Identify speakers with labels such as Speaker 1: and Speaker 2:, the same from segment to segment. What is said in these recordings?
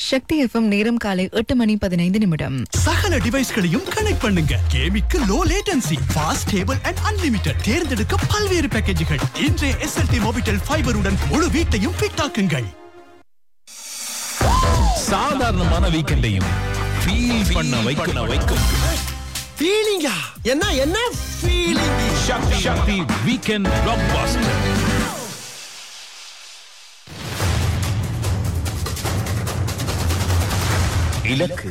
Speaker 1: சக்தி FM நேரம் காலை எட்டு மணி பதினைந்து நிமிடம்
Speaker 2: சகல டிவைஸ்களையும் கனெக்ட் பண்ணுங்க கேமிற்கு low latency fast stable and unlimited தேர்ந்தெடுக்க பல்வேறு பேக்கேஜுகள் இன்றைய எஸ்எல்டி மொபிட்டல் ஃபைபருடன் முழு வீட்டையும் ஃபிட் ஆக்குங்கள்
Speaker 3: சாதாரணமான வீக்கெண்டையும் ஃபீல் பண்ண வைக்கும் வைக்கும்
Speaker 4: ஃபீலிங்கா என்ன என்ன feeling
Speaker 3: Sakthi Sakthi weekend blockbuster இலக்கு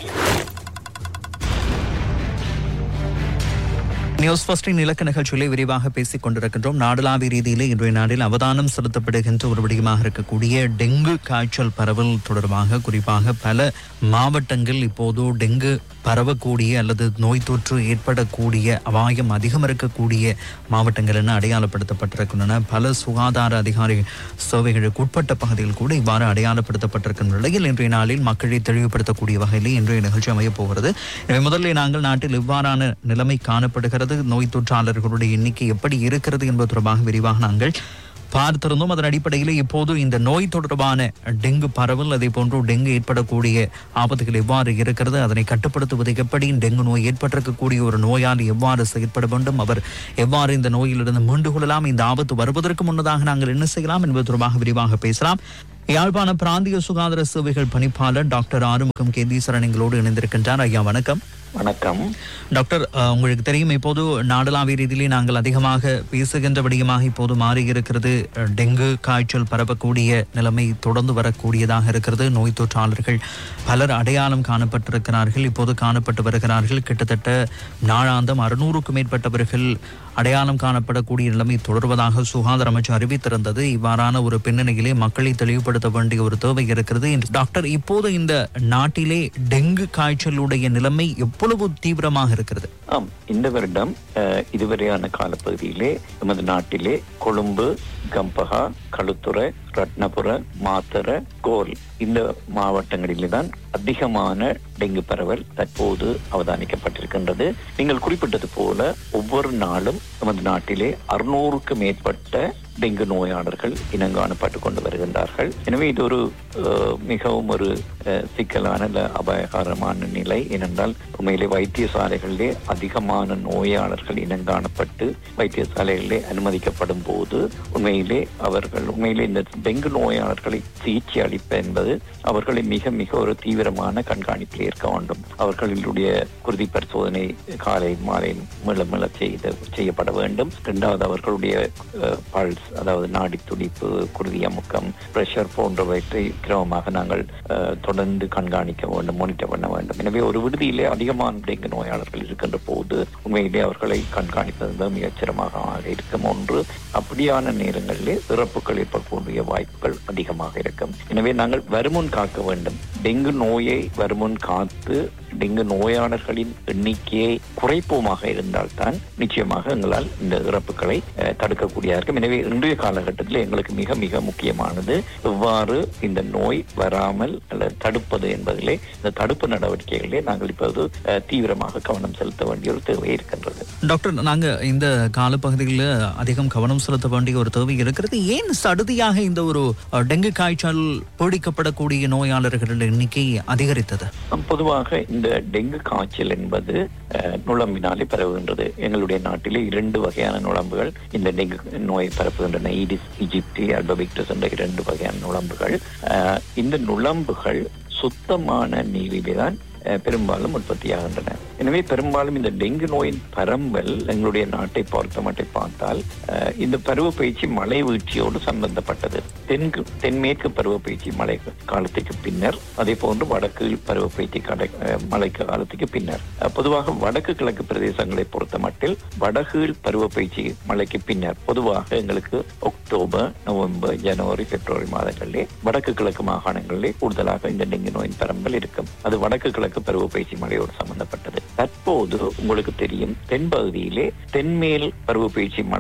Speaker 5: நியூஸ் ஃபர்ஸ்டின் இலக்க நிகழ்ச்சியிலே விரிவாக பேசிக் கொண்டிருக்கின்றோம் நாடளாவிய ரீதியிலே இன்றைய நாளில் அவதானம் செலுத்தப்படுகின்ற ஒரு விடயமாக இருக்கக்கூடிய டெங்கு காய்ச்சல் பரவல் தொடர்பாக குறிப்பாக பல மாவட்டங்கள் இப்போது டெங்கு பரவக்கூடிய அல்லது நோய் தொற்று ஏற்படக்கூடிய அபாயம் அதிகம் இருக்கக்கூடிய மாவட்டங்கள் என அடையாளப்படுத்தப்பட்டிருக்கின்றன பல சுகாதார அதிகாரி சேவைகளுக்கு உட்பட்ட பகுதிகள் கூட இவ்வாறு அடையாளப்படுத்தப்பட்டிருக்கின்ற நிலையில் இன்றைய நாளில் மக்களை தெளிவுபடுத்தக்கூடிய வகையிலே இன்றைய நிகழ்ச்சி அமையப் போகிறது எனவே முதலில் நாங்கள் நாட்டில் இவ்வாறான நிலைமை காணப்படுகிறது நோய் தொற்றாளர்களுடைய எண்ணிக்கை எப்படி இருக்கிறது என்பது தொடர்பாக விரிவாக நாங்கள் பார்த்திருந்தோம் அதன் அடிப்படையில் இப்போது இந்த நோய் தொடர்பான டெங்கு பரவல் அதே போன்று டெங்கு ஏற்படக்கூடிய ஆபத்துகள் எவ்வாறு இருக்கிறது அதனை கட்டுப்படுத்துவது எப்படி டெங்கு நோய் ஏற்பட்டிருக்கக்கூடிய ஒரு நோயாளி எவ்வாறு செயற்பட வேண்டும் அவர் எவ்வாறு இந்த நோயிலிருந்து மீண்டு கொள்ளலாம் இந்த ஆபத்து வருவதற்கு முன்னதாக நாங்கள் என்ன செய்யலாம் என்பது தொடர்பாக விரிவாக பேசலாம் யாழ்ப்பாண பிராந்திய சுகாதார சேவைகள் பணிப்பாளர் டாக்டர் ஆறுமுகம் கேதீஸ்வரன் எங்களோடு இணைந்திருக்கின்றார் ஐயா வணக்கம்
Speaker 6: வணக்கம்
Speaker 5: டாக்டர் அஹ், உங்களுக்கு தெரியும் இப்போது நாடளாவிய ரீதியிலே நாங்கள் அதிகமாக பேசுகின்ற விடயமாக இப்போது மாறி இருக்கிறது அஹ், டெங்கு காய்ச்சல் பரவக்கூடிய நிலைமை தொடர்ந்து வரக்கூடியதாக இருக்கிறது நோய் தொற்றாளர்கள் பலர் அடையாளம் காணப்பட்டிருக்கிறார்கள் இப்போது காணப்பட்டு வருகிறார்கள் கிட்டத்தட்ட நாளாந்தம் அறுநூறுக்கும் மேற்பட்டவர்கள் அடையாளம் காணப்படக்கூடிய நிலைமை தொடர்வதாக சுகாதார அமைச்சு அறிவித்திருந்தது இவ்வாறான ஒரு பின்னணியிலே மக்களை தெளிவுபடுத்த வேண்டிய ஒரு தேவை இருக்கிறது என்று- டாக்டர் இப்போது இந்த நாட்டிலே டெங்கு காய்ச்சலுடைய நிலைமை எவ்வளவு தீவிரமாக இருக்கிறது
Speaker 6: ஆம் இந்த வருடம் அஹ், இதுவரையான காலப்பகுதியிலே நமது நாட்டிலே கொழும்பு கம்பஹா களுத்துறை ரத்னபுர மாத்தர கோல் இந்த மாவட்டங்களிலே தான் அதிகமான டெங்கு பரவல் தற்போது அவதானிக்கப்பட்டிருக்கின்றது நீங்கள் குறிப்பிட்டது போல ஒவ்வொரு நாளும் நமது நாட்டிலே அறுநூறுக்கு மேற்பட்ட டெங்கு நோயாளர்கள் இனங்காணப்பட்டு கொண்டு வருகின்றார்கள் எனவே இது ஒரு அஹ், மிகவும் ஒரு அஹ், சிக்கலான இல்ல அபாயகரமான நிலை ஏனென்றால் உண்மையிலே வைத்தியசாலைகளிலே அதிகமான நோயாளர்கள் இனங்காணப்பட்டு வைத்தியசாலைகளிலே அனுமதிக்கப்படும் போது உண்மையிலே அவர்கள் உண்மையிலே இந்த டெங்கு நோயாளர்களை சிகிச்சை அளிப்ப என்பது அவர்களை மிக மிக ஒரு தீவிரமான கண்காணிப்பில் இருக்க வேண்டும் அவர்களுடைய குருதி பரிசோதனை காலை மாலை மீள மீள செய்து செய்யப்பட வேண்டும் இரண்டாவது அவர்களுடைய பல்ஸ் அதாவது நாடி துடிப்பு குருதி அமுக்கம் பிரஷர் போன்றவற்றை கிரமமாக நாங்கள் அஹ், தொடர்ந்து கண்காணிக்க வேண்டும் மானிட்டர் பண்ண வேண்டும் எனவே ஒரு விடுதியிலே அதிகமான டெங்கு நோயாளர்கள் இருக்கின்ற போது உண்மையிலே அவர்களை கண்காணிப்பது மிக மிகச்சிரமாக இருக்கும் ஒன்று அப்படியான நேரங்களிலே இறப்புகள் ஏற்படக்கூடிய வாய்ப்புகள் அதிகமாக இருக்கும் எனவே நாங்கள் வருமுன் காக்க வேண்டும் டெங்கு நோயை வருமுன் காத்து டெங்கு நோயாளர்களின் எண்ணிக்கையை குறைப்போமாக இருந்தால்தான் நிச்சயமாக எங்களால் இந்த இறப்புகளை அஹ், தடுக்கக்கூடியதாக இருக்கும் எனவே இன்றைய காலகட்டத்தில் எங்களுக்கு மிக மிக முக்கியமானது எவ்வாறு இந்த நோய் வராமல் அல்லது தடுப்பது என்பதிலே இந்த தடுப்பு நடவடிக்கைகளிலே நாங்கள் இப்போது அஹ், தீவிரமாக கவனம் செலுத்த வேண்டிய ஒரு தேவை இருக்கின்றது
Speaker 5: டாக்டர் நாங்க இந்த காலப்பகுதியில் அதிகம் கவனம் செலுத்த வேண்டிய ஒரு தேவை இருக்கிறது ஏன் சடுதியாக இந்த ஒரு அஹ், டெங்கு காய்ச்சல் பீடிக்கப்படக்கூடிய நோயாளர்கள் எண்ணிக்கை அதிகரித்தது
Speaker 6: பொதுவாக இந்த டெங்கு காய்ச்சல் என்பது அஹ், நுளம்பினாலே பரவுகின்றது எங்களுடைய நாட்டிலே இரண்டு வகையான நுளம்புகள் இந்த டெங்கு நோயை பரப்புகின்றன ஈடிஸ் இஜிப்டி அல்பபிக்டஸ் என்ற இரண்டு வகையான நுளம்புகள் அஹ், இந்த நுளம்புகள் சுத்தமான நீரிலே தான் அஹ், பெரும்பாலும் உற்பத்தியாகின்றன எனவே பெரும்பாலும் இந்த டெங்கு நோயின் பரம்பல் எங்களுடைய நாட்டை பொறுத்த மட்டும் பார்த்தால் அஹ், இந்த பருவ பயிற்சி மழை வீழ்ச்சியோடு சம்பந்தப்பட்டது தென்கு தென்மேற்கு பருவ பயிற்சி மழை காலத்துக்கு பின்னர் அதே போன்று வடக்கு பருவ பயிற்சி கடை அஹ், மழை காலத்துக்கு பின்னர் அஹ், பொதுவாக வடக்கு கிழக்கு பிரதேசங்களை பொறுத்த மட்டில் வடகீழ் பருவ பயிற்சி மழைக்கு பின்னர் பொதுவாக எங்களுக்கு அக்டோபர் நவம்பர் ஜனவரி பிப்ரவரி மாதங்களிலே வடக்கு கிழக்கு மாகாணங்களிலே கூடுதலாக இந்த டெங்கு நோயின் பரம்பல் இருக்கும் அது வடக்கு கிழக்கு பருவ பயிற்சி மழையோடு சம்பந்தப்பட்டது தற்போது உங்களுக்கு தெரியும் தென்பகுதியிலே தென்மேல் பருவ பயிற்சி மழை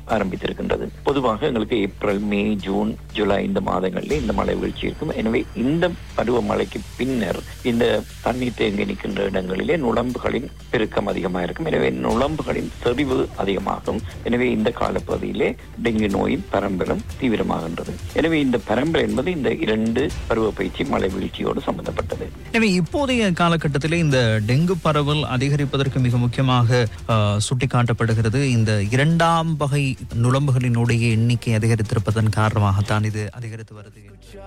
Speaker 6: ஆரம்பித்திருக்கின்றது பொதுவாக எங்களுக்கு ஏப்ரல் மே ஜூன் ஜூலை இந்த மாதங்களில் இந்த மழை வீழ்ச்சி இருக்கும் எனவே இந்த பருவமழைக்கு பின்னர் இந்த தண்ணீர் தேங்கி நிற்கின்ற இடங்களிலே நுளம்புகளின் பெருக்கம் அதிகமாக இருக்கும் எனவே நுளம்புகளின் செறிவு அதிகமாகும் எனவே இந்த காலப்பகுதியிலே டெங்கு நோயின் பரம்பலும் தீவிரமாகின்றது எனவே இந்த பரம்பல் என்பது இந்த இரண்டு பருவ பயிற்சி மழை வீழ்ச்சியோடு சம்பந்தப்பட்டது
Speaker 5: எனவே இப்போதைய காலகட்டத்திலே இந்த டெங்கு பரவல் அதிகரிப்பதற்கு மிக முக்கியமாக ஆஹ், சுட்டிக்காட்டப்படுகிறது இந்த இரண்டாம் வகை நுளம்புகளினுடைய எண்ணிக்கை அதிகரித்திருப்பதன் காரணமாகத்தான் இது அதிகரித்து வருது